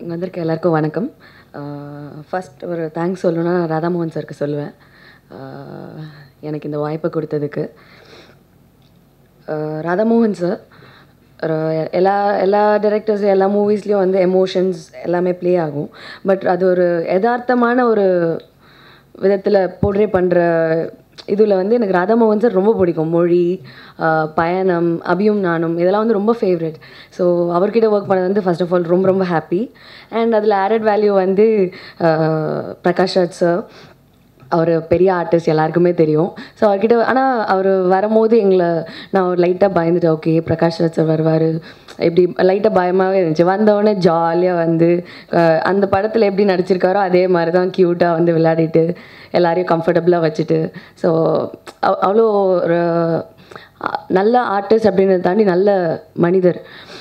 இங்கே வந்திருக்க எல்லாருக்கும் வணக்கம் ஃபஸ்ட் ஒரு தேங்க்ஸ் சொல்லணும்னா நான் ராதாமோகன் சாருக்கு சொல்லுவேன் ஆஹ் எனக்கு இந்த வாய்ப்பை கொடுத்ததுக்கு ஆஹ் ராதாமோகன் சார் எல்லா எல்லா டேரக்டர்ஸ் எல்லா மூவிஸ்லேயும் வந்து எமோஷன்ஸ் எல்லாமே ப்ளே ஆகும் பட் அது ஒரு யதார்த்தமான ஒரு விதத்தில் போர்ட்ரே பண்ணுற இதில் வந்து எனக்கு ராதாமோகன் சார் ரொம்ப பிடிக்கும் மொழி ஆஹ் பயணம் அபியும் நானும் இதெல்லாம் வந்து ரொம்ப ஃபேவரட் ஸோ அவர்கிட்ட ஒர்க் பண்ணது வந்து ஃபர்ஸ்ட் ஆஃப் ஆல் ரொம்ப ரொம்ப ஹாப்பி அண்ட் அதில் ஆடட் வேல்யூ வந்து ஆஹ் பிரகாஷ் ராஜ் சார் அவர் பெரிய ஆர்டிஸ்ட் எல்லாருக்குமே தெரியும் ஸோ அவர்கிட்ட ஆனால் அவர் வரும்போது எங்களை நான் ஒரு லைட்டாக பயந்துட்டேன் ஓகே பிரகாஷ் ராஜ் சார் வருவார் இப்படி லைட்டாக பயமாகவே இருந்துச்சு வந்தவொடனே ஜாலியாக வந்து அஹ், அந்த படத்தில் எப்படி நடிச்சிருக்காரோ அதே மாதிரி தான் க்யூட்டாக வந்து விளையாடிட்டு எல்லாரையும் கம்ஃபர்டபுளாக வச்சுட்டு ஸோ அவ்வளோ ஒரு அஹ், நல்ல ஆர்டிஸ்ட் அப்படின்றத தாண்டி நல்ல மனிதர்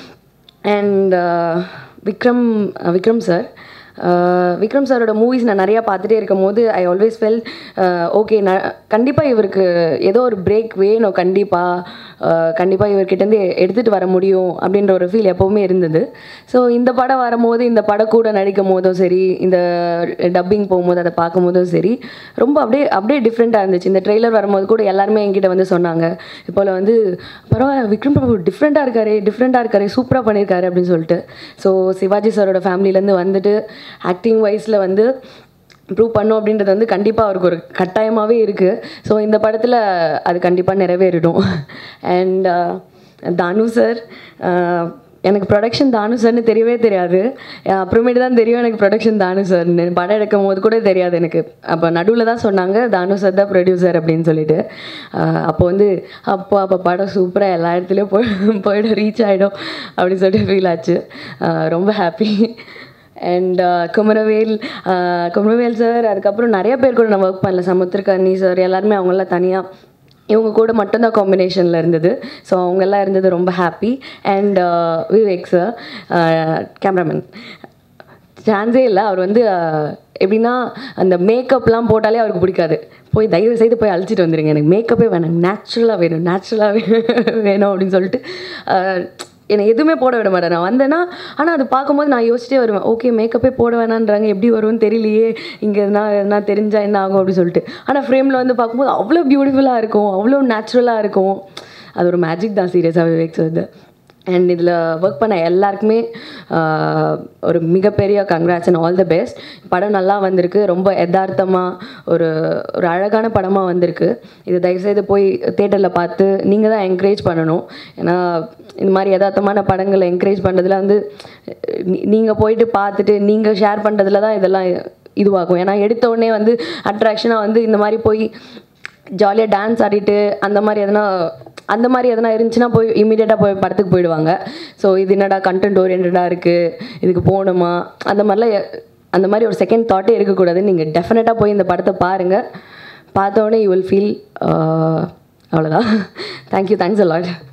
அண்ட் விக்ரம் விக்ரம் சார் விக்ரம் சாரோட மூவிஸ் நான் நிறையா பார்த்துட்டே இருக்கும் போது ஐ ஆல்வேஸ் ஃபெல் ஓகே ந கண்டிப்பாக இவருக்கு ஏதோ ஒரு பிரேக் வேணும் கண்டிப்பாக கண்டிப்பாக இவர்கிட்டேருந்து எடுத்துகிட்டு வர முடியும் அப்படின்ற ஒரு ஃபீல் எப்போவுமே இருந்தது ஸோ இந்த படம் வரும்போது இந்த படம் கூட நடிக்கும் போதும் சரி இந்த டப்பிங் போகும்போது அதை பார்க்கும் போதும் சரி ரொம்ப அப்படியே அப்படியே டிஃப்ரெண்ட்டாக இருந்துச்சு இந்த ட்ரெய்லர் வரும்போது கூட எல்லாருமே என்கிட்ட வந்து சொன்னாங்க இப்போல வந்து பரவாயில்ல விக்ரம் பிரபு டிஃப்ரெண்ட்டாக இருக்காரு டிஃப்ரெண்ட்டாக இருக்காரு சூப்பராக பண்ணியிருக்காரு அப்படின்னு சொல்லிட்டு ஸோ சிவாஜி சாரோட ஃபேமிலியிலேருந்து வந்துட்டு ஆக்டிங் வைஸில் வந்து ப்ரூவ் பண்ணும் அப்படின்றது வந்து கண்டிப்பாக அவருக்கு ஒரு கட்டாயமாகவே இருக்குது ஸோ இந்த படத்தில் அது கண்டிப்பாக நிறைவேறிடும் அண்ட் தானு சார் எனக்கு ப்ரொடக்ஷன் தானு சார்னு தெரியவே தெரியாது அஹ் அப்புறமேட்டு தான் தெரியும் எனக்கு ப்ரொடக்ஷன் தானு சார்னு படம் எடுக்கும் போது கூட தெரியாது எனக்கு அப்போ நடுவில் தான் சொன்னாங்க தானு சார் தான் ப்ரொடியூசர் அப்படின்னு சொல்லிட்டு அஹ் அப்போ வந்து அப்போ அப்போ படம் சூப்பராக எல்லா இடத்துலையும் போய் போயிடும் ரீச் ஆகிடும் அப்படின்னு சொல்லிட்டு ஃபீல் ஆச்சு அஹ் ரொம்ப happy and Kumaravel uh, Kumaravel sir அதுக்கப்புறம் நிறைய பேர் கூட நான் ஒர்க் பண்ணல சமுத்திரகர்ணி சார் எல்லாருமே அவங்களாம் தனியாக இவங்க கூட மட்டும்தான் காம்பினேஷனில் இருந்தது ஸோ அவங்கெல்லாம் இருந்தது ரொம்ப happy and Vivek sir cameraman சான்ஸே இல்லை அவர் வந்து அஹ், எப்படின்னா அந்த மேக்கப்லாம் போட்டாலே அவருக்கு பிடிக்காது போய் தயவு செய்து போய் அழிச்சிட்டு வந்துடுங்க எனக்கு மேக்கப்பே வேணாம் நேச்சுரலாக வேணும் நேச்சுரலாகவே வேணும் அப்படின்னு சொல்லிட்டு அஹ், என்னை எதுவுமே போட விட மாட்டேன் நான் வந்தேன்னா ஆனால் அது பார்க்கும்போது நான் யோசிச்சிட்டே வருவேன் ஓகே மேக்கப்பே போட வேணான்றாங்க எப்படி வரும்னு தெரியலையே இங்கே நான் நான் தெரிஞ்சா என்ன ஆகும் அப்படின்னு சொல்லிட்டு ஆனால் ஃப்ரேமில் வந்து பார்க்கும்போது அவ்வளோ பியூட்டிஃபுல்லாக இருக்கும் அவ்வளோ நேச்சுரலாக இருக்கும் அது ஒரு மேஜிக் தான் சீரியஸாக விவேக் சார் அண்ட் இதில் ஒர்க் பண்ண எல்லாருக்குமே ஆஹ், ஒரு மிகப்பெரிய congrats and all the best படம் நல்லா வந்திருக்கு ரொம்ப யதார்த்தமாக ஒரு ஒரு அழகான படமாக வந்திருக்கு இது தயவுசெய்து போய் தேட்டரில் பார்த்து நீங்கள் தான் என்கரேஜ் பண்ணணும் ஏன்னா இந்த மாதிரி யதார்த்தமான படங்களை என்கரேஜ் பண்ணுறதுல வந்து நீங்கள் போயிட்டு பார்த்துட்டு நீங்கள் ஷேர் பண்ணுறதுல தான் இதெல்லாம் இதுவாகும் ஏன்னா எடுத்த உடனே வந்து அட்ராக்ஷனாக வந்து இந்த மாதிரி போய் ஜாலியாக டான்ஸ் ஆடிட்டு அந்த மாதிரி எதனா அந்த மாதிரி எதனா இருந்துச்சுன்னா போய் இமீடியட்டாக போய் படத்துக்கு போயிடுவாங்க ஸோ இது என்னடா கண்டென்ட் ஓரியன்டாக இருக்குது இதுக்கு போகணுமா அந்த மாதிரிலாம் எ- அந்த மாதிரி ஒரு செகண்ட் தாட்டே இருக்கக்கூடாது நீங்கள் டெஃபினட்டாக போய் இந்த படத்தை பாருங்கள் பார்த்த உடனே யூ வில் ஃபீல் அவ்வளோதான் தேங்க்யூ தேங்க்ஸ் அலாட்